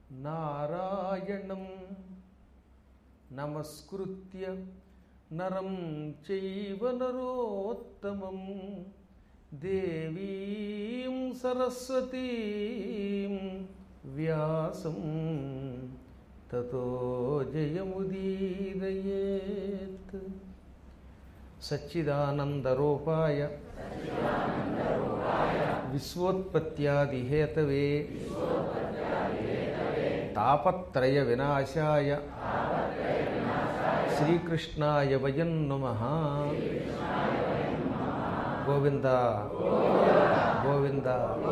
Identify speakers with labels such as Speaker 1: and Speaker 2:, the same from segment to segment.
Speaker 1: నారాయణం నమస్కృత్య నరం చైవ నరోత్తమం దేవీం సరస్వతీం వ్యాసం తతో జయముదీరయేత్ సచ్చిదానందరూపాయ విశ్వోత్పత్యాదిహేతవే తాపత్రయ వినాశాయ శ్రీకృష్ణాయ వయం నమ గోవింద గోవింద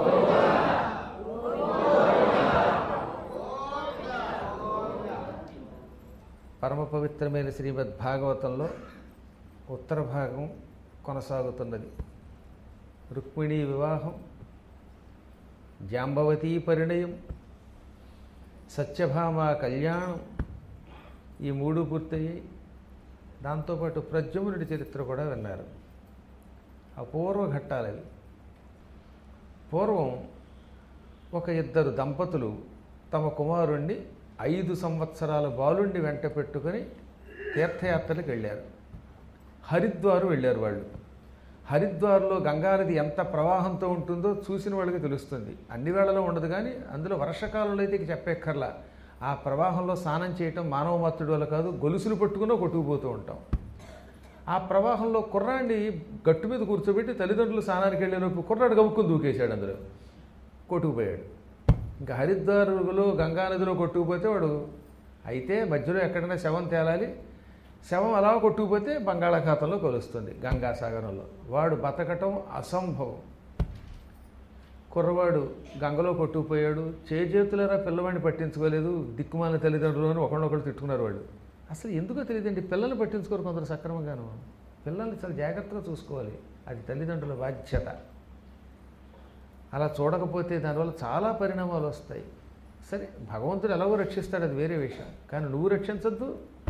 Speaker 1: పరమ పవిత్రమైన శ్రీమద్ భాగవతంలో ఉత్తర భాగం కొనసాగుతున్నది రుక్మిణీ వివాహం జాంబవతీ పరిణయం సత్యభామ కళ్యాణం ఈ మూడు పూర్తయ్యాయి దాంతోపాటు ప్రద్యుమ్నుడి చరిత్ర కూడా విన్నారు అపూర్వ ఘట్టాలవి పూర్వం ఒక ఇద్దరు దంపతులు తమ కుమారుణ్ణి ఐదు సంవత్సరాల బాలుణ్ణి వెంట పెట్టుకొని తీర్థయాత్రలకు వెళ్ళారు హరిద్వారు వెళ్ళారు వాళ్ళు హరిద్వార్లో గంగానది ఎంత ప్రవాహంతో ఉంటుందో చూసిన వాళ్ళకి తెలుస్తుంది అన్ని వేళలో ఉండదు కానీ అందులో వర్షకాలంలో అయితే ఇక చెప్పేక్కర్లా ఆ ప్రవాహంలో స్నానం చేయటం మానవ మాతృడి వల్ల కాదు గొలుసులు పట్టుకున్నా కొట్టుకుపోతూ ఉంటాం ఆ ప్రవాహంలో కుర్రాడిని గట్టు మీద కూర్చోబెట్టి తల్లిదండ్రులు స్నానానికి వెళ్ళేలోపు కుర్రాడు గబుక్కుని దూకేశాడు అందులో కొట్టుకుపోయాడు ఇంకా హరిద్వారులో గంగానదిలో కొట్టుకుపోతే వాడు అయితే మధ్యలో ఎక్కడైనా శవం తేలాలి శవం అలా కొట్టుకుపోతే బంగాళాఖాతంలో కలుస్తుంది గంగాసాగరంలో వాడు బతకటం అసంభవం కుర్రవాడు గంగలో కొట్టుకుపోయాడు చేజేతులరా పిల్లవాడిని పట్టించుకోలేదు దిక్కుమాలిన తల్లిదండ్రులు అని ఒకళ్ళొకళ్ళు తిట్టుకున్నారు వాళ్ళు అసలు ఎందుకో తెలియదండి పిల్లల్ని పట్టించుకోరు కొందరు సక్రమంగాను పిల్లల్ని చాలా జాగ్రత్తగా చూసుకోవాలి అది తల్లిదండ్రుల బాధ్యత అలా చూడకపోతే దానివల్ల చాలా పరిణామాలు వస్తాయి సరే భగవంతుడు ఎలాగో రక్షిస్తాడు అది వేరే విషయం కానీ నువ్వు రక్షించద్దు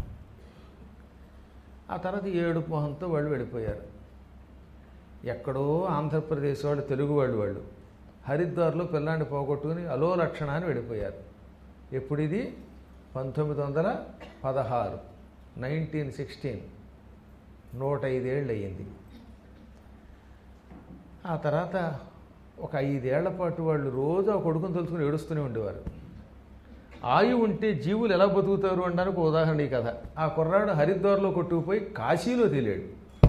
Speaker 1: ఆ తర్వాత ఏడుపు మొహంతో వాళ్ళు వెళ్ళిపోయారు ఎక్కడో ఆంధ్రప్రదేశ్ వాళ్ళు తెలుగు వాళ్ళు వాళ్ళు హరిద్వార్లో పిల్లాన్ని పోగొట్టుకుని అలో లక్షణాన్ని వెళ్ళిపోయారు ఎప్పుడు ఇది పంతొమ్మిది వందల పదహారు నైన్టీన్ సిక్స్టీన్ నూట ఐదేళ్ళు అయ్యింది ఆ తర్వాత ఒక ఐదేళ్ల పాటు వాళ్ళు రోజు ఆ కొడుకుని తెలుసుకుని ఏడుస్తూనే ఉండేవారు ఆయు ఉంటే జీవులు ఎలా బతుకుతారు అనడానికి ఒక ఉదాహరణ ఈ కథ ఆ కుర్రాడు హరిద్వార్లో కొట్టుకుపోయి కాశీలో తేలాడు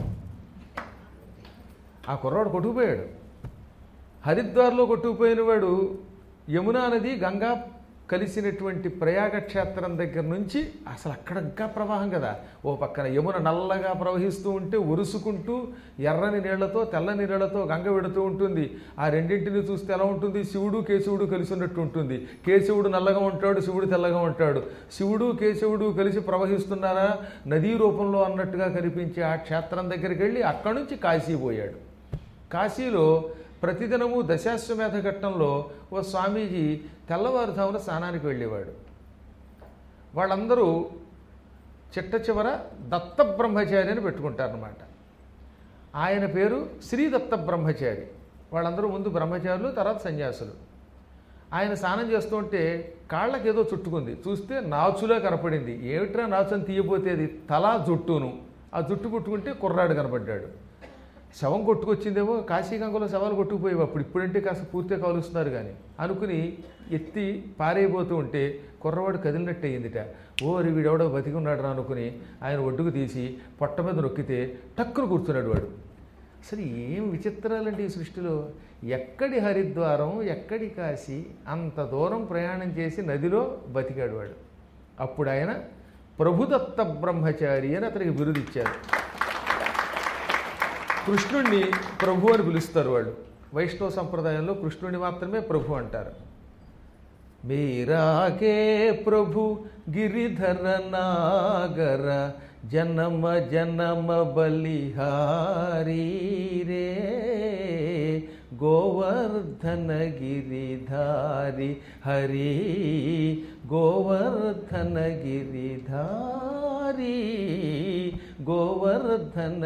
Speaker 1: ఆ కుర్రాడు కొట్టుకుపోయాడు హరిద్వార్లో కొట్టుకుపోయిన వాడు యమునా నది గంగా కలిసినటువంటి ప్రయాగ క్షేత్రం దగ్గర నుంచి అసలు అక్కడ ఇంకా ప్రవాహం కదా ఓ పక్కన యమున నల్లగా ప్రవహిస్తూ ఉంటే ఉరుసుకుంటూ ఎర్రని నీళ్లతో తెల్లని నీళ్లతో గంగ వెడుతూ ఉంటుంది ఆ రెండింటిని చూస్తే ఎలా ఉంటుంది శివుడు కేశవుడు కలిసి ఉన్నట్టు ఉంటుంది కేశవుడు నల్లగా ఉంటాడు శివుడు తెల్లగా ఉంటాడు శివుడు కేశవుడు కలిసి ప్రవహిస్తున్నారా నదీ రూపంలో అన్నట్టుగా కనిపించే ఆ క్షేత్రం దగ్గరికి వెళ్ళి అక్కడి నుంచి కాశీ పోయాడు కాశీలో ప్రతిదినము దశాశ్వమేధ ఘట్టంలో ఓ స్వామీజీ తెల్లవారుజామున స్నానానికి వెళ్ళేవాడు వాళ్ళందరూ చిట్ట చివర దత్త బ్రహ్మచారి అని పెట్టుకుంటారనమాట ఆయన పేరు శ్రీ దత్త బ్రహ్మచారి వాళ్ళందరూ ముందు బ్రహ్మచారులు తర్వాత సన్యాసులు ఆయన స్నానం చేస్తుంటే కాళ్ళకి ఏదో చుట్టుకుంది చూస్తే నాచులా కనపడింది ఏమిట్రా నాచుని తీయబోతే అది తలా జుట్టును ఆ జుట్టు పుట్టుకుంటే కుర్రాడు కనపడ్డాడు శవం కొట్టుకొచ్చిందేమో కాశీగంగలో శవాలు కొట్టుకుపోయేవి అప్పుడు ఇప్పుడంటే కాస్త పూర్తిగా కలుస్తున్నారు కానీ అనుకుని ఎత్తి పారైపోతూ ఉంటే కుర్రవాడు కదిలినట్టు అయ్యిందిట ఓరి వీడెవడో బతికి ఉన్నాడు రా అనుకుని ఆయన ఒడ్డుకు తీసి పొట్ట మీద నొక్కితే టక్కును కూర్చున్నాడు వాడు అసలు ఏం విచిత్రాలండి ఈ సృష్టిలో ఎక్కడి హరిద్వారం ఎక్కడి కాశీ అంత దూరం ప్రయాణం చేసి నదిలో బతికాడు వాడు అప్పుడు ఆయన ప్రభుదత్త బ్రహ్మచారి అని అతనికి బిరుదిచ్చారు కృష్ణుణ్ణి ప్రభు అని పిలుస్తారు వాళ్ళు వైష్ణవ సంప్రదాయంలో కృష్ణుడిని మాత్రమే ప్రభు అంటారు మీరాకే ప్రభు గిరిధర నాగర జనమ జనమ బలిహారీ రే గోవర్ధన గిరిధారి హరి గోవర్ధన గిరిధారి గోవర్ధన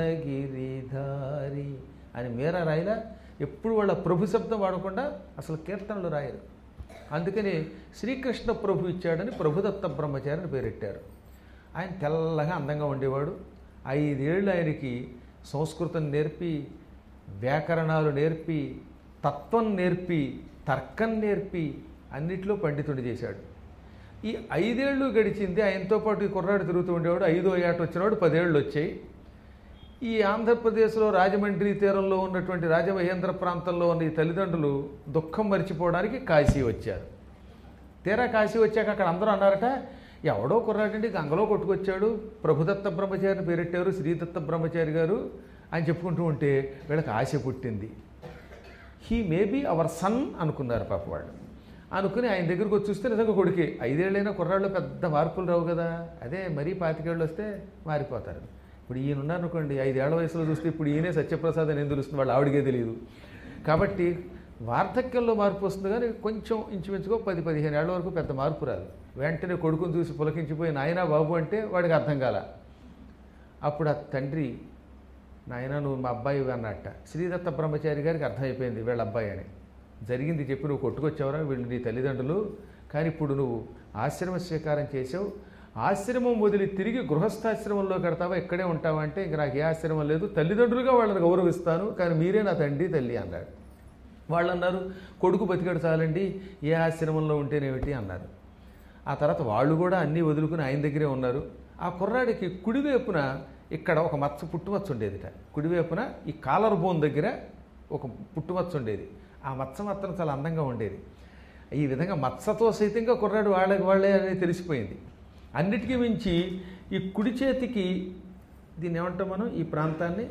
Speaker 1: గిరిధారి అని మీరా రాయలా ఎప్పుడు వాళ్ళ ప్రభు శబ్దం వాడకుండా అసలు కీర్తనలు రాయరు అందుకని శ్రీకృష్ణ ప్రభు ఇచ్చాడని ప్రభుదత్త బ్రహ్మచారిని పేరెట్టారు ఆయన తెల్లగా అందంగా ఉండేవాడు ఐదేళ్ళు ఆయనకి సంస్కృతం నేర్పి వ్యాకరణాలు నేర్పి తత్వం నేర్పి తర్కం నేర్పి అన్నిట్లో పండితుడి చేశాడు ఈ ఐదేళ్ళు గడిచింది ఆయనతో పాటు ఈ కుర్రాడు తిరుగుతూ ఉండేవాడు ఐదో ఏట వచ్చినవాడు పదేళ్ళు వచ్చాయి ఈ ఆంధ్రప్రదేశ్లో రాజమండ్రి తీరంలో ఉన్నటువంటి రాజమహేంద్ర ప్రాంతంలో ఉన్న ఈ తల్లిదండ్రులు దుఃఖం మరిచిపోవడానికి కాశీ వచ్చారు తీరా కాశీ వచ్చాక అక్కడ అందరూ అన్నారట ఎవడో కుర్రాడండి గంగలో కొట్టుకొచ్చాడు ప్రభుదత్త బ్రహ్మచారిని పేరెట్టారు శ్రీదత్త బ్రహ్మచారి గారు అని చెప్పుకుంటూ ఉంటే వీళ్ళకి ఆశ పుట్టింది he may be our son అనుకున్నారు పాప వాళ్ళు అనుకుని ఆయన దగ్గరికి వచ్చి చూస్తే నిజంగా కొడుకే ఐదేళ్ళైనా కుర్రాళ్ళు పెద్ద మార్పులు రావు కదా అదే మరీ పాతికేళ్ళు వస్తే మారిపోతారు ఇప్పుడు ఈయన ఉన్నారు అనుకోండి ఐదేళ్ల వయసులో చూస్తే ఇప్పుడు ఈయనే సత్యప్రసాద్ అని ఎందుకు తెలుస్తుంది వాళ్ళు ఆవిడికే తెలియదు కాబట్టి వార్ధక్యంలో మార్పు వస్తుంది కానీ కొంచెం ఇంచుమించుకో పది పదిహేను ఏళ్ల వరకు పెద్ద మార్పు రాదు వెంటనే కొడుకుని చూసి పులకించిపోయి నాయనా బాబు అంటే వాడికి అర్థం కాల అప్పుడు ఆ తండ్రి నాయన నువ్వు మా అబ్బాయి అన్నట్ట శ్రీదత్త బ్రహ్మచారి గారికి అర్థమైపోయింది వీళ్ళ అబ్బాయి అని జరిగింది చెప్పి నువ్వు కొట్టుకొచ్చావురా వీళ్ళు నీ తల్లిదండ్రులు కానీ ఇప్పుడు నువ్వు ఆశ్రమ స్వీకారం చేసావు ఆశ్రమం వదిలి తిరిగి గృహస్థాశ్రమంలో కడతావా ఇక్కడే ఉంటావా అంటే ఇంక నాకు ఏ ఆశ్రమం లేదు తల్లిదండ్రులుగా వాళ్ళని గౌరవిస్తాను కానీ మీరే నా తండ్రి తల్లి అన్నాడు వాళ్ళు అన్నారు కొడుకు బతికాడు చాలండి ఏ ఆశ్రమంలో ఉంటేనేమిటి అన్నారు ఆ తర్వాత వాళ్ళు కూడా అన్నీ వదులుకుని ఆయన దగ్గరే ఉన్నారు ఆ కుర్రాడికి కుడివైపున ఇక్కడ ఒక మచ్చ పుట్టుమచ్చ ఉండేదిట కుడివైపున ఈ కాలర్ బోన్ దగ్గర ఒక పుట్టుమచ్చ ఉండేది ఆ మచ్చ మాత్రం చాలా అందంగా ఉండేది ఈ విధంగా మచ్చతో సైతంగా కుర్రాడు వాళ్ళకి వాళ్ళే అనేది తెలిసిపోయింది అన్నిటికీ మించి ఈ కుడి చేతికి దీన్ని ఏమంటాం మనం ఈ ప్రాంతాన్ని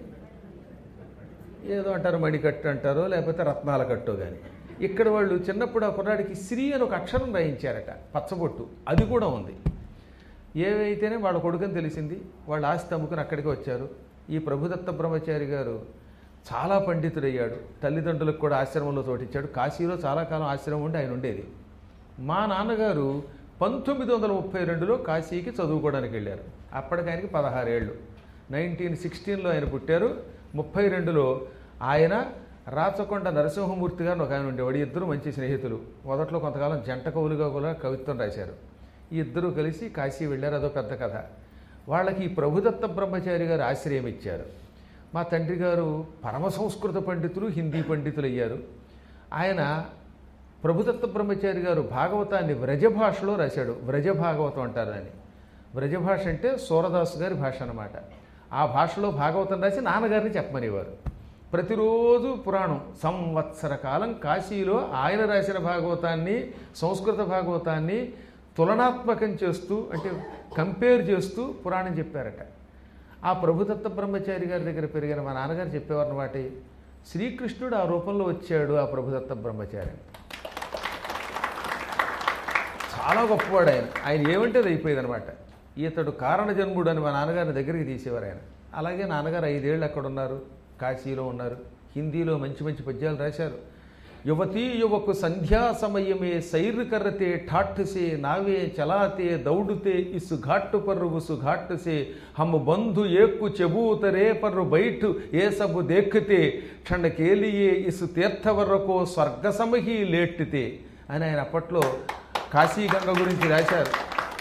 Speaker 1: ఏదో అంటారు మణికట్టు అంటారో లేకపోతే రత్నాల కట్టో కానీ ఇక్కడ వాళ్ళు చిన్నప్పుడు ఆ కుర్రాడికి శ్రీ అని ఒక అక్షరం రాయించారట పచ్చబొట్టు అది కూడా ఉంది ఏవైతేనే వాళ్ళ కొడుకని తెలిసింది వాళ్ళ ఆస్తి అమ్ముకుని అక్కడికి వచ్చారు ఈ ప్రభుదత్త బ్రహ్మచారి గారు చాలా పండితుడయ్యాడు తల్లిదండ్రులకు కూడా ఆశ్రమంలో తోటిచ్చాడు కాశీలో చాలా కాలం ఆశ్రమం ఉండి ఆయన ఉండేది మా నాన్నగారు పంతొమ్మిది వందల ముప్పై రెండులో కాశీకి చదువుకోవడానికి వెళ్ళారు అప్పటికి ఆయనకి పదహారేళ్ళు నైన్టీన్ సిక్స్టీన్లో ఆయన పుట్టారు ముప్పై రెండులో ఆయన రాచకొండ నరసింహమూర్తి గారిని ఒక ఆయన ఉండేవాడు ఇద్దరు మంచి స్నేహితులు మొదట్లో కొంతకాలం జంట కవులుగా కూడా కవిత్వం రాశారు ఈ ఇద్దరు కలిసి కాశీ వెళ్ళారు అదో పెద్ద కథ వాళ్ళకి ఈ ప్రభుదత్త బ్రహ్మచారి గారు ఆశ్రయం ఇచ్చారు మా తండ్రి గారు పరమ సంస్కృత పండితులు హిందీ పండితులు అయ్యారు ఆయన ప్రభుదత్త బ్రహ్మచారి గారు భాగవతాన్ని వ్రజభాషలో రాశాడు వ్రజ భాగవతం అంటారు అని వ్రజభాష అంటే సూరదాసు గారి భాష అన్నమాట ఆ భాషలో భాగవతం రాసి నాన్నగారిని చెప్పమనేవారు ప్రతిరోజు పురాణం సంవత్సర కాలం కాశీలో ఆయన రాసిన భాగవతాన్ని సంస్కృత భాగవతాన్ని తులనాత్మకం చేస్తూ అంటే కంపేర్ చేస్తూ పురాణం చెప్పారట ఆ ప్రభుదత్త బ్రహ్మచారి గారి దగ్గర పెరిగిన మా నాన్నగారు చెప్పేవారు అన్నమాట శ్రీకృష్ణుడు ఆ రూపంలో వచ్చాడు ఆ ప్రభుదత్త బ్రహ్మచారి చాలా గొప్పవాడు ఆయన ఆయన ఏమంటే అది అయిపోయేది అనమాట ఇతడు కారణ జన్ముడు అని మా నాన్నగారిని దగ్గరికి తీసేవారు ఆయన అలాగే నాన్నగారు ఐదేళ్ళు అక్కడ ఉన్నారు కాశీలో ఉన్నారు హిందీలో మంచి మంచి పద్యాలు రాశారు యువతీ యువకు సంధ్యా సమయమే సైర్ కర్రతే ఠాట్ సే నావే చలాతే దౌడుతే ఇసు ఘాట్టు పర్రు ఉసు ఘాట్ సే హమ్ బంధు ఏక్కు చెబూతరే పర్రు బైఠు ఏ సబు దేఖతే క్షణకేలియే ఇసు తీర్థవర్రకో స్వర్గ సమహి లేట్టితే అని ఆయన అప్పట్లో కాశీగంగ గురించి రాశారు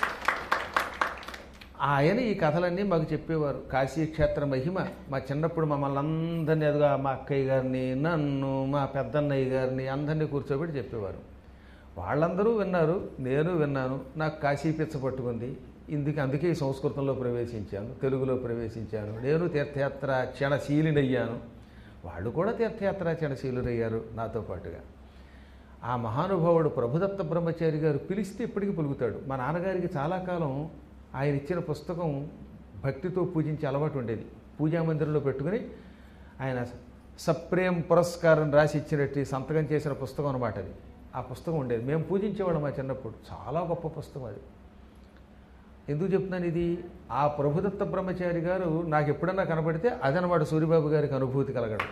Speaker 1: ఆయన ఈ కథలన్నీ మాకు చెప్పేవారు కాశీ క్షేత్ర మహిమ మా చిన్నప్పుడు మమ్మల్ని అందరినీ ఎదుగా మా అక్కయ్య గారిని నన్ను మా పెద్దన్నయ్య గారిని అందరినీ కూర్చోబెట్టి చెప్పేవారు వాళ్ళందరూ విన్నారు నేను విన్నాను నాకు కాశీ పిచ్చ పట్టుకుంది ఇందుకు అందుకే ఈ సంస్కృతంలో ప్రవేశించాను తెలుగులో ప్రవేశించాను నేను తీర్థయాత్ర క్షణశీలినయ్యాను వాళ్ళు కూడా తీర్థయాత్ర క్షణశీలురయ్యారు నాతో పాటుగా ఆ మహానుభావుడు ప్రభుదత్త బ్రహ్మచారి గారు పిలిస్తే ఇప్పటికీ పలుకుతాడు మా నాన్నగారికి చాలా కాలం ఆయన ఇచ్చిన పుస్తకం భక్తితో పూజించే అలవాటు ఉండేది పూజా మందిరంలో పెట్టుకుని ఆయన సప్రేం పురస్కారం రాసి ఇచ్చినట్టు సంతకం చేసిన పుస్తకం అనమాట అది ఆ పుస్తకం ఉండేది మేము పూజించేవాళ్ళం మా చిన్నప్పుడు చాలా గొప్ప పుస్తకం అది ఎందుకు చెప్తున్నాను ఇది ఆ ప్రభుదత్త బ్రహ్మచారి గారు నాకు ఎప్పుడన్నా కనపడితే అదనమాట సూర్యబాబు గారికి అనుభూతి కలగడం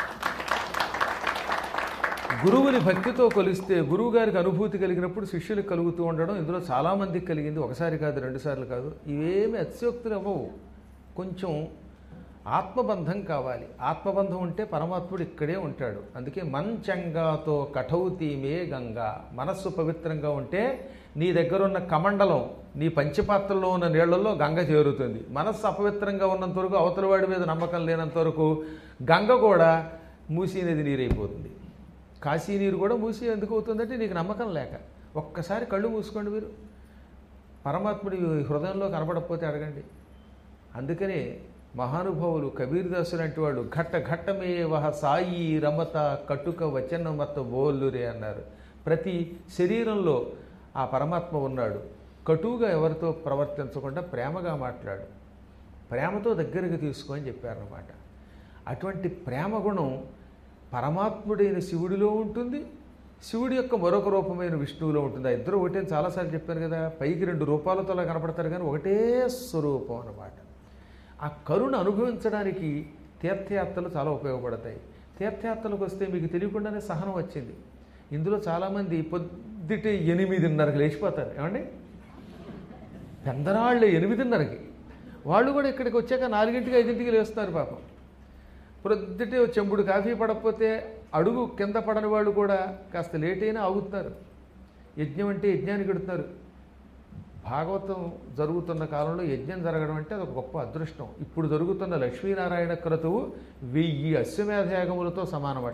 Speaker 1: గురువుని భక్తితో కొలిస్తే గురువు గారికి అనుభూతి కలిగినప్పుడు శిష్యులకు కలుగుతూ ఉండడం ఇందులో చాలామందికి కలిగింది ఒకసారి కాదు రెండుసార్లు కాదు ఇవేమి అతిశయోక్తులు అవ్వవు కొంచెం ఆత్మబంధం కావాలి ఆత్మబంధం ఉంటే పరమాత్ముడు ఇక్కడే ఉంటాడు అందుకే మంచంగాతో కఠౌతీమే గంగా మనస్సు పవిత్రంగా ఉంటే నీ దగ్గర ఉన్న కమండలం నీ పంచపాత్రలో ఉన్న నీళ్లలో గంగ చేరుతుంది మనస్సు అపవిత్రంగా ఉన్నంత వరకు అవతల వాడి మీద నమ్మకం లేనంత వరకు గంగ కూడా మూసీ నది నీరైపోతుంది కాశీ నీరు కూడా మూసి ఎందుకు అవుతుందంటే నీకు నమ్మకం లేక ఒక్కసారి కళ్ళు మూసుకోండి మీరు పరమాత్ముడి హృదయంలో కనబడకపోతే అడగండి అందుకనే మహానుభావులు కబీర్దాసు లాంటి వాళ్ళు ఘట్ట ఘట్టమే వహ సాయి రమత కటుక వచనమత బోల్లురే అన్నారు ప్రతి శరీరంలో ఆ పరమాత్మ ఉన్నాడు కటువుగా ఎవరితో ప్రవర్తించకుండా ప్రేమగా మాట్లాడు ప్రేమతో దగ్గరికి తీసుకొని చెప్పారన్నమాట అటువంటి ప్రేమ గుణం పరమాత్ముడైన శివుడిలో ఉంటుంది శివుడి యొక్క మరొక రూపమైన విష్ణువులో ఉంటుంది ఆ ఇద్దరు ఒకటే అని చాలాసార్లు చెప్పాను కదా పైకి రెండు రూపాలతో అలా కనపడతారు కానీ ఒకటే స్వరూపం అన్నమాట ఆ కరుణ అనుభవించడానికి తీర్థయాత్రలు చాలా ఉపయోగపడతాయి తీర్థయాత్రలకు వస్తే మీకు తెలియకుండానే సహనం వచ్చింది ఇందులో చాలామంది పొద్దుటే ఎనిమిదిన్నరకు లేచిపోతారు ఏమండి పెందరాళ్ళు ఎనిమిదిన్నరకి వాళ్ళు కూడా ఇక్కడికి వచ్చాక నాలుగింటికి ఐదింటికి లేస్తున్నారు పాపం ప్రొద్దుటే ఓ చెంబుడు కాఫీ పడకపోతే అడుగు కింద పడని వాళ్ళు కూడా కాస్త లేట్ అయినా ఆగుతున్నారు యజ్ఞం అంటే యజ్ఞానికి పెడుతున్నారు భాగవతం జరుగుతున్న కాలంలో యజ్ఞం జరగడం అంటే అది ఒక గొప్ప అదృష్టం ఇప్పుడు జరుగుతున్న లక్ష్మీనారాయణ క్రతువు వెయ్యి అశ్వమేధయాగములతో సమానమట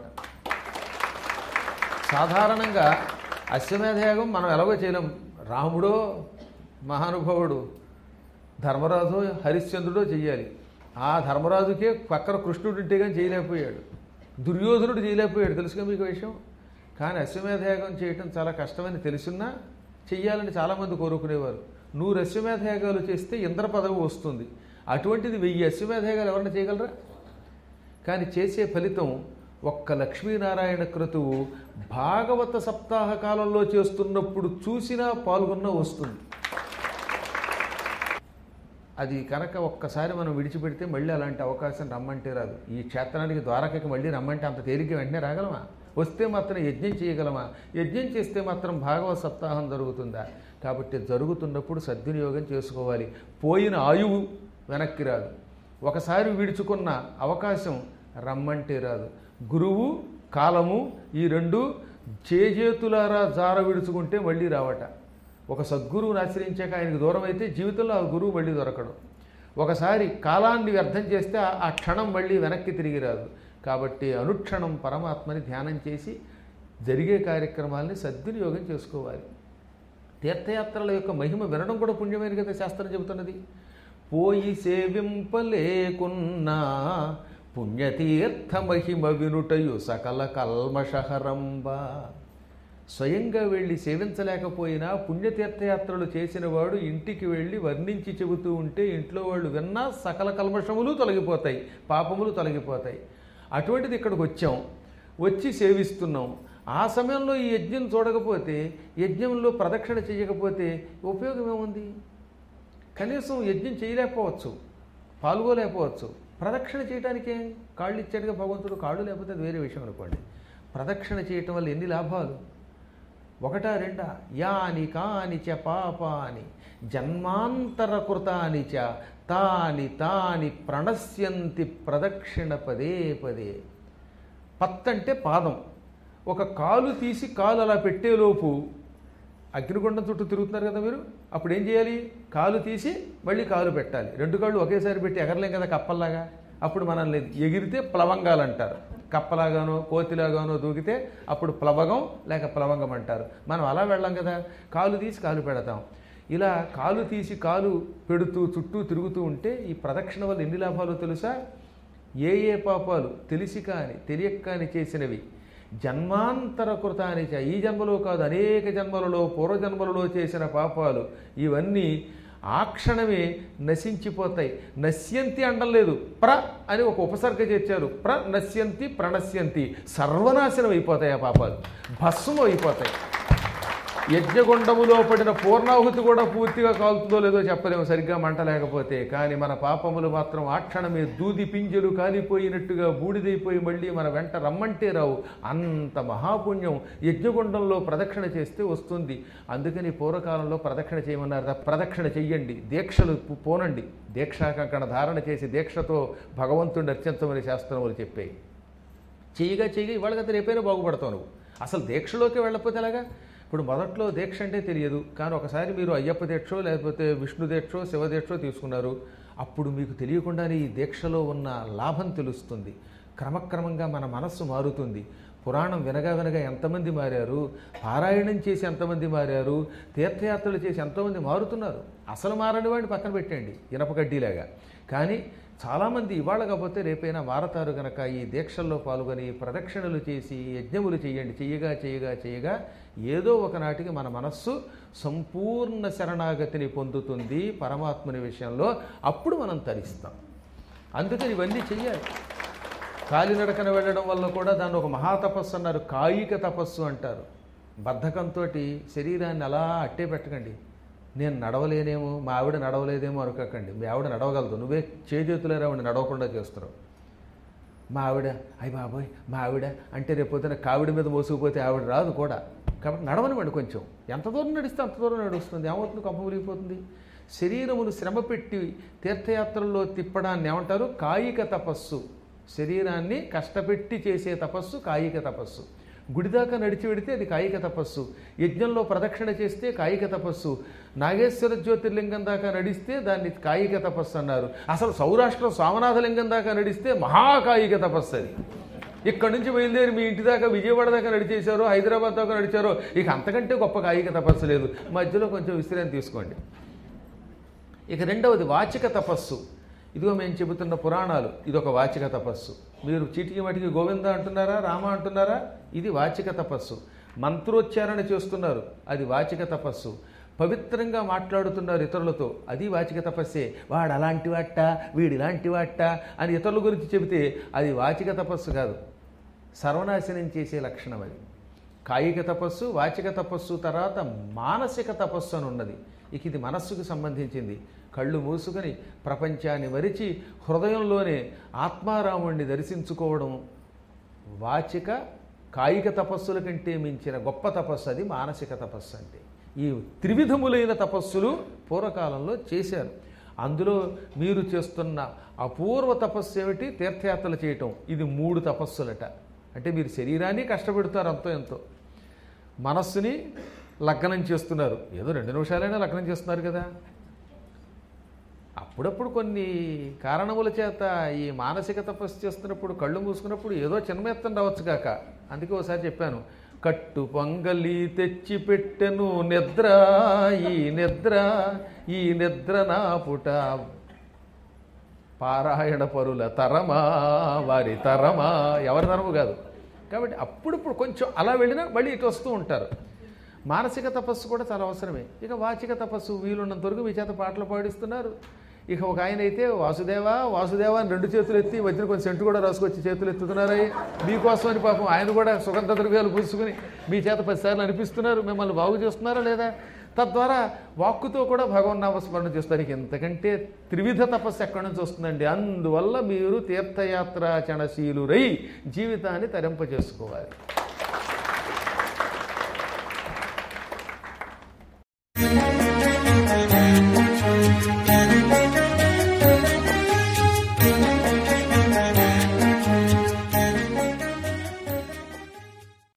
Speaker 1: సాధారణంగా అశ్వమేధయాగం మనం ఎలాగో చేయలేం రాముడో మహానుభావుడు ధర్మరాజు హరిశ్చంద్రుడో చెయ్యాలి ఆ ధర్మరాజుకే పక్కన కృష్ణుడు ఉంటే కానీ చేయలేకపోయాడు దుర్యోధనుడు చేయలేకపోయాడు తెలుసుగా మీకు విషయం కానీ అశ్వమేధయాగం చేయటం చాలా కష్టమని తెలుసున్నా చెయ్యాలని చాలామంది కోరుకునేవారు నూరు అశ్వమేధయాగాలు చేస్తే ఇంద్ర పదవి వస్తుంది అటువంటిది వెయ్యి అశ్వమేధయాగాలు ఎవరైనా చేయగలరా కానీ చేసే ఫలితం ఒక్క లక్ష్మీనారాయణ క్రతువు భాగవత సప్తాహ కాలంలో చేస్తున్నప్పుడు చూసినా పాల్గొన్నా వస్తుంది అది కనుక ఒక్కసారి మనం విడిచిపెడితే మళ్ళీ అలాంటి అవకాశం రమ్మంటే రాదు ఈ క్షేత్రానికి ద్వారకకి మళ్ళీ రమ్మంటే అంత తేలిక వెంటనే రాగలమా వస్తే మాత్రం యజ్ఞం చేయగలమా యజ్ఞం చేస్తే మాత్రం భాగవత సప్తాహం జరుగుతుందా కాబట్టి జరుగుతున్నప్పుడు సద్వినియోగం చేసుకోవాలి పోయిన ఆయువు వెనక్కి రాదు ఒకసారి విడుచుకున్న అవకాశం రమ్మంటే రాదు గురువు కాలము ఈ రెండు చేజేతులారా జార విడుచుకుంటే మళ్ళీ రావట ఒక సద్గురువుని ఆశ్రయించాక ఆయనకు దూరం అయితే జీవితంలో ఆ గురువు మళ్ళీ దొరకడు ఒకసారి కాలాన్ని వ్యర్థం చేస్తే ఆ- ఆ క్షణం మళ్ళీ వెనక్కి తిరిగి రాదు కాబట్టి అనుక్షణం పరమాత్మని ధ్యానం చేసి జరిగే కార్యక్రమాల్ని సద్వినియోగం చేసుకోవాలి తీర్థయాత్రల యొక్క మహిమ వినడం కూడా పుణ్యమైన కదా శాస్త్రం చెబుతున్నది పోయి సేవింపలేకున్నా పుణ్యతీర్థ మహిమ వినుటయు సకల కల్మషహరంబ స్వయంగా వెళ్ళి సేవించలేకపోయినా పుణ్యతీర్థయాత్రలు చేసిన వాడు ఇంటికి వెళ్ళి వర్ణించి చెబుతూ ఉంటే ఇంట్లో వాళ్ళు విన్నా సకల కల్మషములు తొలగిపోతాయి పాపములు తొలగిపోతాయి అటువంటిది ఇక్కడికి వచ్చాం వచ్చి సేవిస్తున్నాం ఆ సమయంలో ఈ యజ్ఞం చూడకపోతే యజ్ఞంలో ప్రదక్షిణ చేయకపోతే ఉపయోగం ఏముంది కనీసం యజ్ఞం చేయలేకపోవచ్చు పాల్గొలేకపోవచ్చు ప్రదక్షిణ చేయడానికే కాళ్ళు ఇచ్చాడుగా భగవంతుడు కాళ్ళు లేకపోతే అది వేరే విషయం అనుకోండి ప్రదక్షిణ చేయటం వల్ల ఎన్ని లాభాలు ఒకటా రెండా యాని కాని చ పాపాని జన్మాంతర కృతాని చ తాని తాని ప్రణశ్యంతి ప్రదక్షిణ పదే పదే పత్ అంటే పాదం ఒక కాలు తీసి కాలు అలా పెట్టేలోపు అగ్నిగుండం చుట్టూ తిరుగుతున్నారు కదా మీరు అప్పుడు ఏం చేయాలి కాలు తీసి మళ్ళీ కాలు పెట్టాలి రెండు కాళ్ళు ఒకేసారి పెట్టి ఎగరలేం కదా కప్పల్లాగా అప్పుడు మనల్ని ఎగిరితే ప్లవంగాలు అంటారు కప్పలాగానో కోతిలాగానో దూకితే అప్పుడు ప్లవగం లేక ప్లవంగం అంటారు మనం అలా వెళ్ళాం కదా కాలు తీసి కాలు పెడతాం ఇలా కాలు తీసి కాలు పెడుతూ చుట్టూ తిరుగుతూ ఉంటే ఈ ప్రదక్షిణ వల్ల ఎన్ని లాభాలు తెలుసా ఏ ఏ పాపాలు తెలిసి కాని తెలియక కాని చేసినవి జన్మాంతర కృతాని చ ఈ జన్మలో కాదు అనేక జన్మలలో పూర్వజన్మలలో చేసిన పాపాలు ఇవన్నీ ఆ క్షణమే నశించిపోతాయి నశ్యంతి అండం లేదు ప్ర అని ఒక ఉపసర్గ చేర్చారు ప్ర నశ్యంతి ప్రణశ్యంతి సర్వనాశనం అయిపోతాయి ఆ పాపాలు భస్మం అయిపోతాయి యజ్ఞగుండములో పడిన పూర్ణాహుతి కూడా పూర్తిగా కాలుతుందో లేదో చెప్పలేము సరిగ్గా మంట లేకపోతే కానీ మన పాపములు మాత్రం ఆ క్షణమే దూది పింజలు కాలిపోయినట్టుగా బూడిదైపోయి మళ్ళీ మన వెంట రమ్మంటే రావు అంత మహాపుణ్యం యజ్ఞగుండంలో ప్రదక్షిణ చేస్తే వస్తుంది అందుకని పూర్వకాలంలో ప్రదక్షిణ చేయమన్నారు "దా- ప్రదక్షిణ చెయ్యండి దీక్షలు పు- పోనండి దీక్షాకంకణ ధారణ చేసి దీక్షతో భగవంతుడిని అర్చించమని శాస్త్రములు చెప్పాయి చేయగా చేయగా ఇవాళ కదా రేపైనా బాగుపడతావు నువ్వు అసలు దీక్షలోకి వెళ్ళకపోతే ఎలాగా ఇప్పుడు మొదట్లో దీక్ష అంటే తెలియదు కానీ ఒకసారి మీరు అయ్యప్ప దీక్షో లేకపోతే విష్ణు దీక్షో శివ దీక్షో తీసుకున్నారు అప్పుడు మీకు తెలియకుండానే ఈ దీక్షలో ఉన్న లాభం తెలుస్తుంది క్రమక్రమంగా మన మనస్సు మారుతుంది పురాణం వినగా వినగా ఎంతమంది మారారు పారాయణం చేసి ఎంతమంది మారారు తీర్థయాత్రలు చేసి ఎంతోమంది మారుతున్నారు అసలు మారని వాడిని పక్కన పెట్టండి ఇనప గడ్డీలాగా కానీ చాలామంది ఇవాళ కాకపోతే రేపైనా మారతారు గనక ఈ దీక్షల్లో పాల్గొని ప్రదక్షిణలు చేసి యజ్ఞములు చేయండి చేయగా చేయగా చేయగా ఏదో ఒకనాటికి మన మనస్సు సంపూర్ణ శరణాగతిని పొందుతుంది పరమాత్మని విషయంలో అప్పుడు మనం తరిస్తాం అందుకని ఇవన్నీ చెయ్యాలి కాలినడకన వెళ్ళడం వల్ల కూడా దాన్ని ఒక మహాతపస్సు అన్నారు కాయిక తపస్సు అంటారు బద్ధకంతో శరీరాన్ని అలా అట్టే పెట్టకండి నేను నడవలేనేమో మా ఆవిడ నడవలేదేమో అనుకోకండి మీ ఆవిడ నడవగలదు నువ్వే చేజేతులేరా ఆవిడ నడవకుండా చేస్తున్నావు మా ఆవిడ అయ్య బాబోయ్ మా ఆవిడ అంటే రేపు పొద్దున కావిడి మీద మోసుకుపోతే ఆవిడ రాదు కూడా కాబట్టి నడవనివ్వండి కొంచెం ఎంత దూరం నడిస్తే అంత దూరం నడుస్తుంది ఏమవుతుంది కొంప మురిగిపోతుంది శరీరమును శ్రమ పెట్టి తీర్థయాత్రల్లో తిప్పడాన్ని ఏమంటారు కాయిక తపస్సు శరీరాన్ని కష్టపెట్టి చేసే తపస్సు కాయిక తపస్సు గుడిదాకా నడిచి వెడితే అది కాయిక తపస్సు యజ్ఞంలో ప్రదక్షిణ చేస్తే కాయిక తపస్సు నాగేశ్వర జ్యోతిర్లింగం దాకా నడిస్తే దాన్ని కాయిక తపస్సు అన్నారు అసలు సౌరాష్ట్రం సోమనాథలింగం దాకా నడిస్తే మహాకాయిక తపస్సు అది ఇక్కడ నుంచి బయలుదేరి మీ ఇంటి దాకా విజయవాడ దాకా నడిచేశారో హైదరాబాద్ దాకా నడిచారో ఇక అంతకంటే గొప్ప కాయిక తపస్సు లేదు మధ్యలో కొంచెం విశ్రాంతి తీసుకోండి ఇక రెండవది వాచిక తపస్సు ఇదిగో మేము చెబుతున్న పురాణాలు ఇది ఒక వాచిక తపస్సు మీరు చీటికి మటికి గోవింద అంటున్నారా రామ అంటున్నారా ఇది వాచిక తపస్సు మంత్రోచ్చారణ చేస్తున్నారు అది వాచిక తపస్సు పవిత్రంగా మాట్లాడుతున్నారు ఇతరులతో అది వాచిక తపస్సే వాడు అలాంటి వాట వీడు ఇలాంటి వాట అని ఇతరుల గురించి చెబితే అది వాచిక తపస్సు కాదు సర్వనాశనం చేసే లక్షణం అది కాయిక తపస్సు వాచిక తపస్సు తర్వాత మానసిక తపస్సు అని ఉన్నది ఇక ఇది మనస్సుకు సంబంధించింది కళ్ళు మూసుకొని ప్రపంచాన్ని మరిచి హృదయంలోనే ఆత్మారాముణ్ణి దర్శించుకోవడం వాచిక కాయిక తపస్సుల కంటే మించిన గొప్ప తపస్సు అది మానసిక తపస్సు అంటే ఈ త్రివిధములైన తపస్సులు పూర్వకాలంలో చేశారు అందులో మీరు చేస్తున్న అపూర్వ తపస్సు ఏమిటి తీర్థయాత్రలు చేయటం ఇది మూడు తపస్సులట అంటే మీరు శరీరాన్ని కష్టపెడతారు అంతో ఎంతో మనస్సుని లగ్నం చేస్తున్నారు ఏదో రెండు నిమిషాలైనా లగ్నం చేస్తున్నారు కదా అప్పుడప్పుడు కొన్ని కారణముల చేత ఈ మానసిక తపస్సు చేస్తున్నప్పుడు కళ్ళు మూసుకున్నప్పుడు ఏదో చిన్నమెత్తం రావచ్చు కాక అందుకే ఒకసారి చెప్పాను కట్టు పొంగలి తెచ్చి పెట్టెను నిద్ర ఈ నిద్ర ఈ నిద్ర నా పుట పారాయణ పరుల తరమా వారి తరమా ఎవరి తరము కాదు కాబట్టి అప్పుడప్పుడు కొంచెం అలా వెళ్ళినా మళ్ళీ ఇటు వస్తూ ఉంటారు మానసిక తపస్సు కూడా చాలా అవసరమే ఇక వాచిక తపస్సు వీలున్నంత వరకు మీ చేత పాటలు పాడిస్తున్నారు ఇక ఒక ఆయన అయితే వాసుదేవా వాసుదేవా అని రెండు చేతులు ఎత్తి మధ్యన కొంచెం సెంటు కూడా రాసుకొచ్చి చేతులు ఎత్తుతున్నారా మీకోసం అని పాపం ఆయన కూడా సుగంధ ద్రవ్యాలు పూసుకుని మీ చేత పదిసార్లు అనిపిస్తున్నారు మిమ్మల్ని బాగు చేస్తున్నారా లేదా తద్వారా వాక్కుతో కూడా భగవన్ నామస్మరణ చేస్తారు ఇక ఇంతకంటే త్రివిధ తపస్సు ఎక్కడి నుంచి వస్తుందండి అందువల్ల మీరు తీర్థయాత్రాచనశీలురై జీవితాన్ని తరింపజేసుకోవాలి